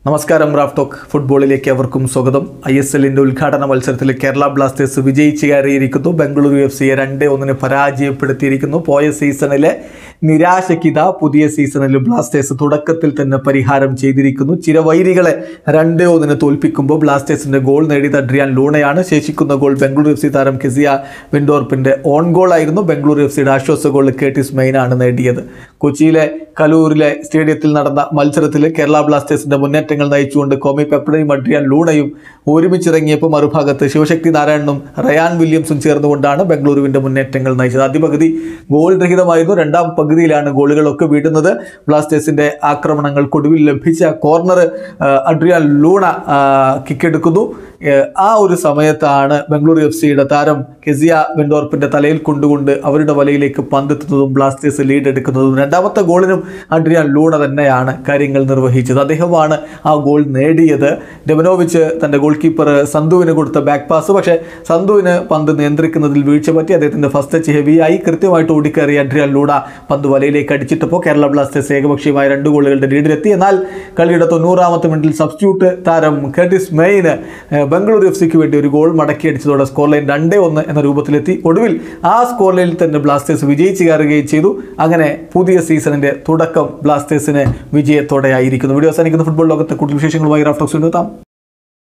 നമസ്കാരം Raf talk ഫുട്ബോളിലേക്ക് അവർക്കും സ്വാഗതം ഐ എസ് എല്ലിന്റെ ഉദ്ഘാടന മത്സരത്തിൽ കേരള ബ്ലാസ്റ്റേഴ്സ് വിജയിച്ച് കയറിയിരിക്കുന്നു ബംഗളൂരു എഫ് സിയെ രണ്ട് ഒന്നിന് പരാജയപ്പെടുത്തിയിരിക്കുന്നു പോയ സീസണിലെ നിരാശയ്ക്കിത പുതിയ സീസണിൽ ബ്ലാസ്റ്റേഴ്സ് തുടക്കത്തിൽ തന്നെ പരിഹാരം ചെയ്തിരിക്കുന്നു ചിരവൈരികളെ രണ്ട് ഒന്നിന് തോൽപ്പിക്കുമ്പോൾ ബ്ലാസ്റ്റേഴ്സിന്റെ ഗോൾ നേടിയത് അഡ്രിയാൻ ലൂണയാണ് ശേഷിക്കുന്ന ഗോൾ ബംഗളൂരു എഫ് സി താരം കെസിയ വെൻഡോർപ്പിന്റെ ഓൺ ഗോൾ ആയിരുന്നു ബംഗളൂരു എഫ് സിയുടെ ആശ്വാസ ഗോൾ കേട്ടിസ് മെയിനാണ് നേടിയത് കൊച്ചിയിലെ കലൂരിലെ സ്റ്റേഡിയത്തിൽ നടന്ന മത്സരത്തിൽ കേരള ബ്ലാസ്റ്റേഴ്സിന്റെ മുന്നേറ്റങ്ങൾ നയിച്ചുകൊണ്ട് കോമി പെപ്പടയും അഡ്രിയാൻ ലൂണയും ഒരുമിച്ചിറങ്ങിയപ്പോൾ മറുഭാഗത്ത് ശിവശക്തി നാരായണനും റയാൻ വില്യംസും ചേർന്നുകൊണ്ടാണ് ബംഗളൂരുവിന്റെ മുന്നേറ്റങ്ങൾ നയിച്ചത് ആദ്യ പകുതി ഗോൾ രഹിതമായിരുന്നു രണ്ടാം പകുതിയിലാണ് ഗോളുകളൊക്കെ വീഴുന്നത് ബ്ലാസ്റ്റേഴ്സിന്റെ ആക്രമണങ്ങൾക്കൊടുവിൽ ലഭിച്ച കോർണർ അഡ്രിയാൻ ലൂണ കിക്കെടുക്കുന്നു ഏഹ് ആ ഒരു സമയത്താണ് ബംഗളൂരു എഫ് സിയുടെ താരം കെസിയ വെൻഡോർപ്പിന്റെ തലയിൽ കൊണ്ടുകൊണ്ട് അവരുടെ വലയിലേക്ക് പന്തെത്തുന്നതും ബ്ലാസ്റ്റേഴ്സ് ലീഡ് എടുക്കുന്നതും രണ്ടാമത്തെ ഗോളിനും അഡ്രിയാൻ ലൂണ തന്നെയാണ് കാര്യങ്ങൾ നിർവഹിച്ചത് അദ്ദേഹമാണ് ആ ഗോൾ നേടിയത് ഡെമനോവിച്ച് തന്റെ ഗോൾ കീപ്പർ സന്തുവിന് കൊടുത്ത ബാക്ക് പാസ് പക്ഷേ സന്തുവിന് പന്ത് നിയന്ത്രിക്കുന്നതിൽ വീഴ്ച പറ്റി അദ്ദേഹത്തിന്റെ ഫസ്റ്റ് ടച്ച് ഹെവിയായി കൃത്യമായിട്ട് ഓടിക്കയറി അഡ്രിയാൻ ലൂണ പന്ത് വലയിലേക്ക് അടിച്ചിട്ടപ്പോൾ കേരള ബ്ലാസ്റ്റേഴ്സ് ഏകപക്ഷീയമായ രണ്ട് ഗോളുകളുടെ ലീഡിലെത്തി എന്നാൽ കളിയുടെ തൊണ്ണൂറാമത്തെ മിനിറ്റിൽ സബ്സ്റ്റിറ്റ്യൂട്ട് താരം കെർട്ടിസ് മെയിന് ഏഹ്, ബംഗളൂരു എഫ് സിക്ക് വേണ്ടി ഒരു ഗോൾ മടക്കി അടിച്ചതോടെ സ്കോർ ലൈൻ രണ്ടേ ഒന്ന് എന്ന രൂപത്തിലെത്തി ഒടുവിൽ ആ സ്കോർ ലൈനിൽ തന്നെ ബ്ലാസ്റ്റേഴ്സ് വിജയിച്ച് കയറുകയും ചെയ്തു അങ്ങനെ പുതിയ സീസണിന്റെ തുടക്കം ബ്ലാസ്റ്റേഴ്സിന് വിജയത്തോടെയായിരിക്കുന്നു വീഡിയോ അവസാനിക്കുന്ന ഫുട്ബോൾ ലോകത്തെ കൂടുതൽ വിശേഷങ്ങളുമായി റാഫ്റ്റോക്സ് എത്താം